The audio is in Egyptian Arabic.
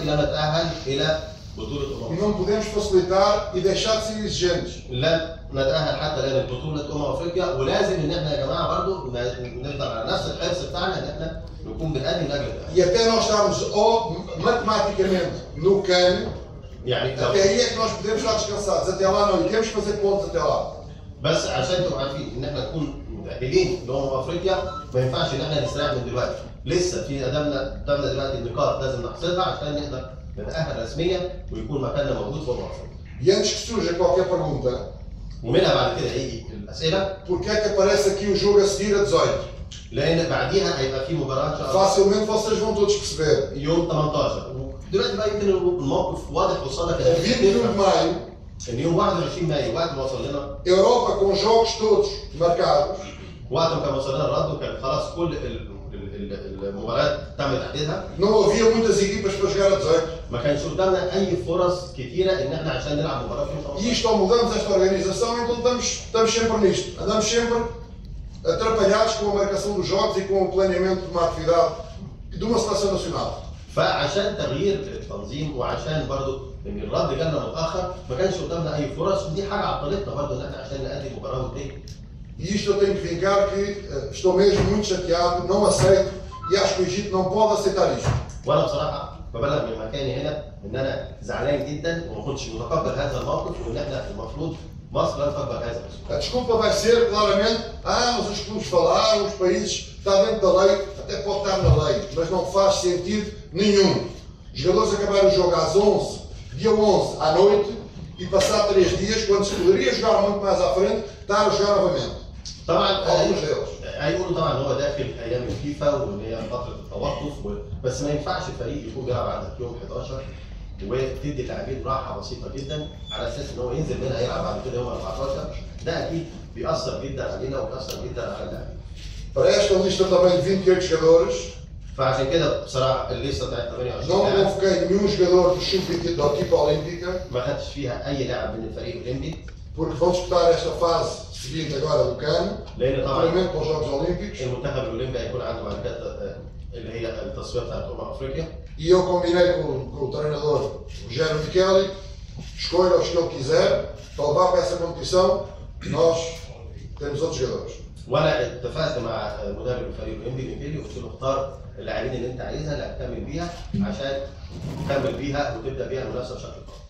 دلوقتي لا نتاهل الى بطوله E امم não podemos facilitar e deixar de ser exigentes. لا نتاهل حتى الان لبطوله امم افريقيا ولازم ان احنا يا جماعه برضو ن- نفضل على نفس الحرص بتاعنا ان احنا نكون بنقدم لاجل التاهل E até nós estarmos ó, matematicamente no cano, يعني لو até aí é que nós podemos estar descansados. Até lá não, e temos que fazer pontos até lá. بس عشان تبقوا عارفين ان احنا نكون متاهلين لامم افريقيا ما ينفعش ان احنا نستريح من دلوقتي لسه في قدامنا قدامنا دلوقتي النقاط لازم نحصلها عشان نقدر نتاهل رسميا ويكون مكاننا موجود في امم افريقيا E antes que surja qualquer pergunta, ومنها بعد كده هيجي الاسئله porque é que aparece aqui o jogo a seguir a 18? لان بعديها هيبقى في مباراه ان شاء الله Facilmente vocês vão todos perceber. يوم 18 دلوقتي بقى يمكن الموقف واضح قصادك A 21 de maio, ان يوم 21 مايو وقت ما وصل لنا Europa com jogos todos marcados, وقت ما كان وصل لنا الرد وكان خلاص كل ال- ال- ال- المباريات تم تحديدها não havia muitas equipas para jogar a 18. ما كانش قدامنا اي فرص كتيره ان احنا عشان نلعب مباراه في يوم E 18 isto, ao mudarmos esta organização, então estamos, estamos sempre nisto. Andamos sempre atrapalhados com a marcação dos jogos e com o planeamento de uma atividade de uma seleção nacional. فعشان تغيير التنظيم وعشان برضو ان الرد جالنا متاخر ما كانش قدامنا اي فرص ودي حاجه عطلتنا برضو ان احنا عشان نأدي مباراه وديه E isto eu tenho que vincar que eh, estou mesmo muito chateado, não aceito e acho que o Egito não pode aceitar isto. وانا بصراحه ببلغ من مكاني هنا ان انا زعلان جدا وما كنتش متقبل هذا الموقف وان احنا المفروض مصر لا تقبل هذا الاسلوب A desculpa vai ser claramente, ah, mas os clubes falaram, os países, está dentro da lei, até pode estar na lei, mas não faz sentido nenhum. Os jogadores acabaram o jogo às 11, dia 11 à noite, e passar três dias, quando se poderia jogar muito mais à frente, estar a jogar novamente. طبعا Alguns deles. هيقولوا طبعا هو داخل ايام الفيفا وان هي فتره التوقف و... بس ما ينفعش فريق يكون بيلعب عندك يوم 11 وتدي اللاعبين راحه بسيطه جدا على اساس ان هو ينزل منها يلعب بعد كده يوم 14 ده اكيد بيأثر جدا علينا وبيأثر جدا على اللاعبين Para esta lista também de 28 jogadores, فعشان كده بصراحه الليسته بتاعت 28 não لاعب convoquei nenhum jogador do sub-20 da equipa olímpica, ما خدتش فيها اي لاعب من الفريق الاولمبي porque vão disputar esta fase seguinte agora do CAN, لان طبعا treinamento para os Jogos Olímpicos, المنتخب الاولمبي هيكون عنده بعد كده آه، اللي هي التصفيه بتاعت امم افريقيا e eu combinei com, com o treinador Rogério Micheli, escolha os que ele quiser, para levar para essa competição, nós temos outros jogadores. وانا اتفقت مع مدرب الفريق الاولمبي ميكيلي وقلت له اختار اللاعبين اللي انت عايزها اللي هتكمل بيها عشان تكمل بيها وتبدا بيها المنافسه بشكل قوي